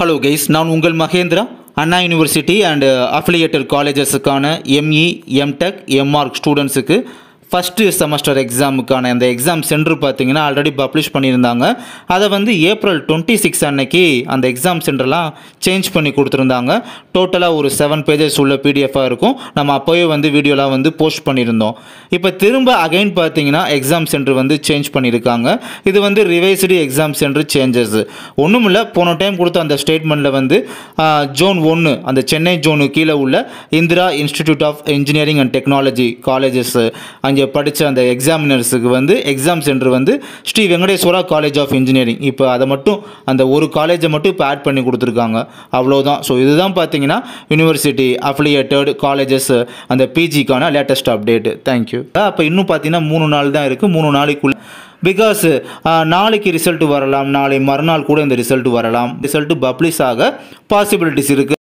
hello guys நான் உங்கள் Mahendra Anna university and affiliated காலேஜஸுக்கான எம்இ எம்டெக் எம்ஆர்க் ஸ்டூடெண்ட்ஸுக்கு ஃபஸ்ட்டு செமஸ்டர் எக்ஸாமுக்கான அந்த எக்ஸாம் சென்டர் பார்த்தீங்கன்னா ஆல்ரெடி பப்ளிஷ் பண்ணியிருந்தாங்க அதை வந்து ஏப்ரல் டுவெண்ட்டி சிக்ஸ் அன்னைக்கு அந்த எக்ஸாம் சென்டர்லாம் சேஞ்ச் பண்ணி கொடுத்துருந்தாங்க டோட்டலாக ஒரு செவன் பேஜஸ் உள்ள பிடிஎஃபாக இருக்கும் நம்ம அப்போவே வந்து வீடியோலாம் வந்து போஸ்ட் பண்ணியிருந்தோம் இப்போ திரும்ப அகைன் பார்த்தீங்கன்னா எக்ஸாம் சென்டர் வந்து சேஞ்ச் பண்ணியிருக்காங்க இது வந்து ரிவைஸ்டு எக்ஸாம் சென்டர் சேஞ்சஸ் ஒன்றும் இல்லை போன டைம் கொடுத்த அந்த ஸ்டேட்மெண்ட்டில் வந்து ஜோன் ஒன்று அந்த சென்னை ஜோனு கீழே உள்ள Indira institute of engineering and technology colleges அங்கே படித்த அந்த எக்ஸாமினர்ஸுக்கு வந்து எக்ஸாம் சென்டர் வந்து Sri Venkateswara college of engineering இப்போ அதை மட்டும் அந்த ஒரு காலேஜை மட்டும் இப்போ ஆட் பண்ணி கொடுத்துருக்காங்க அவ்வளோதான் ஸோ இதுதான் பார்த்தீங்கன்னா யூனிவர்சிட்டி அஃபிலியேட்டட் காலேஜஸ் அந்த பிஜிக்கான லேட்டஸ்ட் அப்டேட் தேங்க்யூ அப்போ இன்னும் பார்த்தீங்கன்னா மூணு நாள் தான் இருக்குது மூணு நாளைக்குள்ள பிகாஸ் நாளைக்கு ரிசல்ட் வரலாம் நாளை மறுநாள் கூட இந்த ரிசல்ட் வரலாம் ரிசல்ட் பப்ளிஷ் ஆக பாசிபிலிட்டிஸ் இருக்குது